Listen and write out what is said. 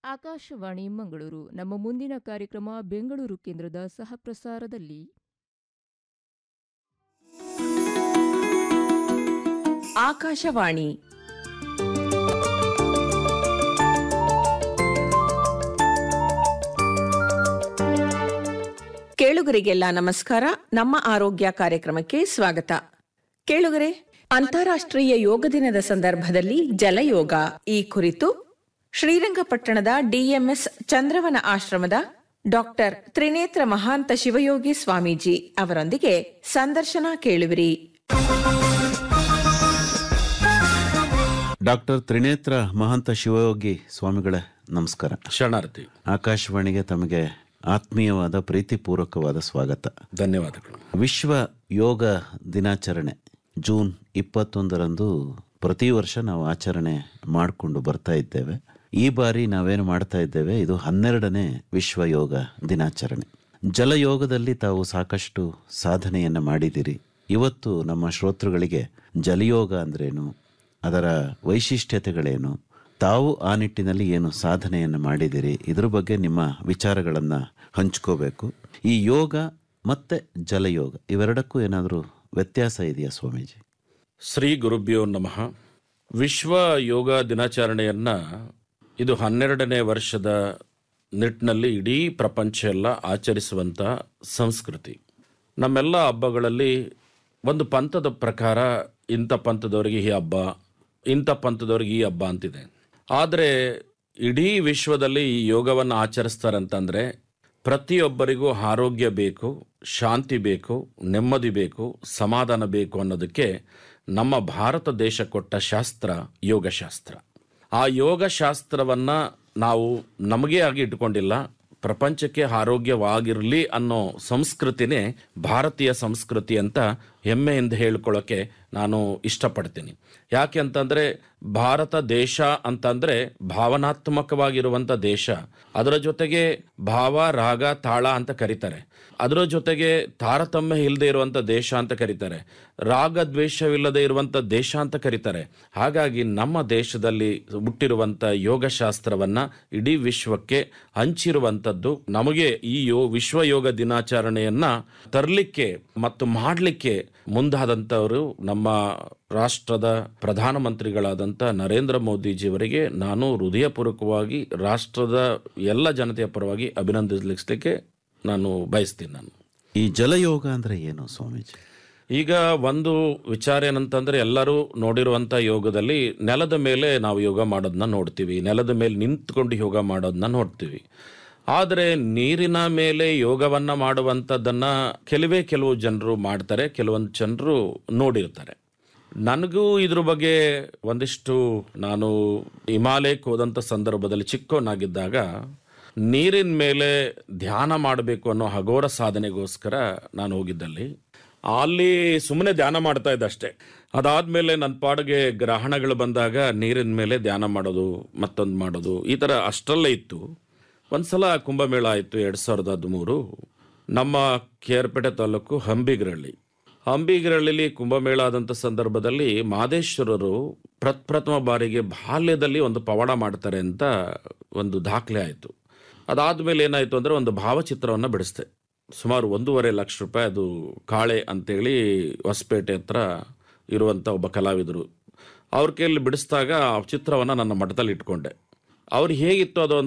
ಆಕಾಶವಾಣಿ ಮಂಗಳೂರು ನಮ್ಮ ಮುಂದಿನ ಕಾರ್ಯಕ್ರಮ ಬೆಂಗಳೂರು ಕೇಂದ್ರದ ಸಹಪ್ರಸಾರದಲ್ಲಿ ಆಕಾಶವಾಣಿ ಕೇಳುಗರಿಗೆಲ್ಲ ನಮಸ್ಕಾರ ನಮ್ಮ ಆರೋಗ್ಯ ಕಾರ್ಯಕ್ರಮಕ್ಕೆ ಸ್ವಾಗತ ಕೇಳುಗರೆ ಅಂತಾರಾಷ್ಟ್ರೀಯ ಯೋಗ ದಿನದ ಸಂದರ್ಭದಲ್ಲಿ ಜಲಯೋಗ ಈ ಕುರಿತು ಶ್ರೀರಂಗಪಟ್ಟಣದ ಡಿಎಂಎಸ್ ಚಂದ್ರವನ ಆಶ್ರಮದ ಡಾಕ್ಟರ್ ತ್ರಿನೇತ್ರ ಮಹಾಂತ ಶಿವಯೋಗಿ ಸ್ವಾಮೀಜಿ ಅವರೊಂದಿಗೆ ಸಂದರ್ಶನ ಕೇಳುವಿರಿ ಡಾಕ್ಟರ್ ತ್ರಿನೇತ್ರ ಮಹಂತ ಶಿವಯೋಗಿ ಸ್ವಾಮಿಗಳೇ ನಮಸ್ಕಾರ ಶರಣಾರ್ಥಿ ಆಕಾಶವಾಣಿಗೆ ತಮಗೆ ಆತ್ಮೀಯವಾದ ಪ್ರೀತಿಪೂರ್ವಕವಾದ ಸ್ವಾಗತ ಧನ್ಯವಾದಗಳು ವಿಶ್ವ ಯೋಗ ದಿನಾಚರಣೆ ಜೂನ್ ಇಪ್ಪತ್ತೊಂದರಂದು ಪ್ರತಿ ವರ್ಷ ನಾವು ಆಚರಣೆ ಮಾಡಿಕೊಂಡು ಬರ್ತಾ ಇದ್ದೇವೆ ಈ ಬಾರಿ ನಾವೇನು ಮಾಡ್ತಾ ಇದ್ದೇವೆ ಇದು ಹನ್ನೆರಡನೇ ವಿಶ್ವ ಯೋಗ ದಿನಾಚರಣೆ ಜಲಯೋಗದಲ್ಲಿ ತಾವು ಸಾಕಷ್ಟು ಸಾಧನೆಯನ್ನು ಮಾಡಿದಿರಿ ಇವತ್ತು ನಮ್ಮ ಶ್ರೋತೃಗಳಿಗೆ ಜಲಯೋಗ ಅಂದ್ರೇನು ಅದರ ವೈಶಿಷ್ಟ್ಯತೆಗಳೇನು ತಾವು ಆ ನಿಟ್ಟಿನಲ್ಲಿ ಏನು ಸಾಧನೆಯನ್ನು ಮಾಡಿದಿರಿ ಇದ್ರ ಬಗ್ಗೆ ನಿಮ್ಮ ವಿಚಾರಗಳನ್ನು ಹಂಚ್ಕೋಬೇಕು ಈ ಯೋಗ ಮತ್ತೆ ಜಲಯೋಗ ಇವೆರಡಕ್ಕೂ ಏನಾದರೂ ವ್ಯತ್ಯಾಸ ಇದೆಯಾ ಸ್ವಾಮೀಜಿ ಶ್ರೀ ಗುರುಭ್ಯೋ ನಮಃ ವಿಶ್ವ ಯೋಗ ದಿನಾಚರಣೆಯನ್ನ ಇದು ಹನ್ನೆರಡನೇ ವರ್ಷದ ನಿಟ್ಟಿನಲ್ಲಿ ಇಡೀ ಪ್ರಪಂಚ ಎಲ್ಲ ಆಚರಿಸುವಂತ ಸಂಸ್ಕೃತಿ ನಮ್ಮೆಲ್ಲ ಹಬ್ಬಗಳಲ್ಲಿ ಒಂದು ಪಂಥದ ಪ್ರಕಾರ ಇಂಥ ಪಂಥದವರಿಗೆ ಈ ಹಬ್ಬ ಇಂಥ ಪಂಥದವ್ರಿಗೆ ಈ ಹಬ್ಬ ಅಂತಿದೆ ಆದರೆ ಇಡೀ ವಿಶ್ವದಲ್ಲಿ ಈ ಯೋಗವನ್ನು ಆಚರಿಸ್ತಾರಂತಂದ್ರೆ ಪ್ರತಿಯೊಬ್ಬರಿಗೂ ಆರೋಗ್ಯ ಬೇಕು ಶಾಂತಿ ಬೇಕು ನೆಮ್ಮದಿ ಬೇಕು ಸಮಾಧಾನ ಬೇಕು ಅನ್ನೋದಕ್ಕೆ ನಮ್ಮ ಭಾರತ ದೇಶ ಕೊಟ್ಟ ಶಾಸ್ತ್ರ ಯೋಗಶಾಸ್ತ್ರ ಆ ಯೋಗಶಾಸ್ತ್ರವನ್ನ ನಾವು ನಮಗೆ ಆಗಿ ಇಟ್ಕೊಂಡಿಲ್ಲ ಪ್ರಪಂಚಕ್ಕೆ ಆರೋಗ್ಯವಾಗಿರಲಿ ಅನ್ನೋ ಸಂಸ್ಕೃತಿನೇ ಭಾರತೀಯ ಸಂಸ್ಕೃತಿ ಅಂತ ಹೆಮ್ಮೆಯಿಂದ ಹೇಳ್ಕೊಳ್ಳೋಕೆ ನಾನು ಇಷ್ಟಪಡ್ತೀನಿ ಯಾಕೆ ಅಂತಂದ್ರೆ ಭಾರತ ದೇಶ ಅಂತಂದ್ರೆ ಭಾವನಾತ್ಮಕವಾಗಿರುವಂಥ ದೇಶ ಅದರ ಜೊತೆಗೆ ಭಾವ ರಾಗ ತಾಳ ಅಂತ ಕರೀತಾರೆ ಅದರ ಜೊತೆಗೆ ತಾರತಮ್ಯ ಇಲ್ಲದೆ ಇರುವಂಥ ದೇಶ ಅಂತ ಕರೀತಾರೆ ರಾಗ ದ್ವೇಷವಿಲ್ಲದೆ ಇರುವಂಥ ದೇಶ ಅಂತ ಕರೀತಾರೆ ಹಾಗಾಗಿ ನಮ್ಮ ದೇಶದಲ್ಲಿ ಹುಟ್ಟಿರುವಂಥ ಯೋಗಶಾಸ್ತ್ರವನ್ನ ಇಡೀ ವಿಶ್ವಕ್ಕೆ ಹಂಚಿರುವಂಥದ್ದು ನಮಗೆ ಈ ಯೋ ವಿಶ್ವ ಯೋಗ ದಿನಾಚರಣೆಯನ್ನ ತರಲಿಕ್ಕೆ ಮತ್ತು ಮಾಡಲಿಕ್ಕೆ ಮುಂದಾದಂಥವರು ನಮ್ಮ ರಾಷ್ಟ್ರದ ಪ್ರಧಾನಮಂತ್ರಿಗಳಾದಂಥ ನರೇಂದ್ರ ಮೋದಿಜಿಯವರಿಗೆ ನಾನು ಹೃದಯಪೂರ್ವಕವಾಗಿ ರಾಷ್ಟ್ರದ ಎಲ್ಲ ಜನತೆಯ ಪರವಾಗಿ ಅಭಿನಂದಿಸಲಿಕ್ಕೆ ನಾನು ಬಯಸ್ತೀನಿ ನಾನು ಈ ಜಲಯೋಗ ಅಂದ್ರೆ ಏನು ಸ್ವಾಮೀಜಿ ಈಗ ಒಂದು ವಿಚಾರ ಏನಂತಂದ್ರೆ ಎಲ್ಲರೂ ನೋಡಿರುವಂಥ ಯೋಗದಲ್ಲಿ ನೆಲದ ಮೇಲೆ ನಾವು ಯೋಗ ಮಾಡೋದನ್ನ ನೋಡ್ತೀವಿ ನೆಲದ ಮೇಲೆ ನಿಂತ್ಕೊಂಡು ಯೋಗ ಮಾಡೋದನ್ನ ನೋಡ್ತೀವಿ ಆದರೆ ನೀರಿನ ಮೇಲೆ ಯೋಗವನ್ನ ಮಾಡುವಂಥದ್ದನ್ನ ಕೆಲವೇ ಕೆಲವು ಜನರು ಮಾಡ್ತಾರೆ ಕೆಲವೊಂದು ಜನರು ನೋಡಿರ್ತಾರೆ ನನಗೂ ಇದ್ರ ಬಗ್ಗೆ ಒಂದಿಷ್ಟು ನಾನು ಹಿಮಾಲಯಕ್ಕೆ ಹೋದಂಥ ಸಂದರ್ಭದಲ್ಲಿ ಚಿಕ್ಕವನಾಗಿದ್ದಾಗ ನೀರಿನ ಮೇಲೆ ಧ್ಯಾನ ಮಾಡಬೇಕು ಅನ್ನೋ ಹಗೋರ ಸಾಧನೆಗೋಸ್ಕರ ನಾನು ಹೋಗಿದ್ದಲ್ಲಿ ಅಲ್ಲಿ ಸುಮ್ಮನೆ ಧ್ಯಾನ ಮಾಡ್ತಾ ಇದ್ದೆ ಅಷ್ಟೇ ಅದಾದ್ಮೇಲೆ ನನ್ನ ಪಾಡಿಗೆ ಗ್ರಹಣಗಳು ಬಂದಾಗ ನೀರಿನ ಮೇಲೆ ಧ್ಯಾನ ಮಾಡೋದು ಮತ್ತೊಂದು ಮಾಡೋದು ಈ ಥರ ಅಷ್ಟರಲ್ಲೇ ಇತ್ತು ಒಂದ್ಸಲ ಕುಂಭಮೇಳ ಆಯಿತು ಎರಡು ಸಾವಿರದ ಹದಿಮೂರು ನಮ್ಮ ಕೇರ್ಪೇಟೆ ತಾಲೂಕು ಹಂಬಿಗರಳ್ಳಿ ಹಂಬಿಗರಳ್ಳಿಲಿ ಕುಂಭಮೇಳ ಆದಂಥ ಸಂದರ್ಭದಲ್ಲಿ ಮಾದೇಶ್ವರರು ಪ್ರಪ್ರಥಮ ಬಾರಿಗೆ ಬಾಲ್ಯದಲ್ಲಿ ಒಂದು ಪವಾಡ ಮಾಡ್ತಾರೆ ಅಂತ ಒಂದು ದಾಖಲೆ ಆಯಿತು ಅದಾದಮೇಲೆ ಏನಾಯಿತು ಅಂದರೆ ಒಂದು ಭಾವಚಿತ್ರವನ್ನು ಬಿಡಿಸ್ದೆ ಸುಮಾರು ಒಂದೂವರೆ ಲಕ್ಷ ರೂಪಾಯಿ ಅದು ಕಾಳೆ ಅಂತೇಳಿ ಹೊಸಪೇಟೆ ಹತ್ರ ಇರುವಂಥ ಒಬ್ಬ ಕಲಾವಿದರು ಅವ್ರ ಕೈಯಲ್ಲಿ ಬಿಡಿಸಿದಾಗ ಆ ಚಿತ್ರವನ್ನು ನನ್ನ ಮಠದಲ್ಲಿ ಇಟ್ಕೊಂಡೆ ಅವ್ರು ಹೇಗಿತ್ತು ಅದು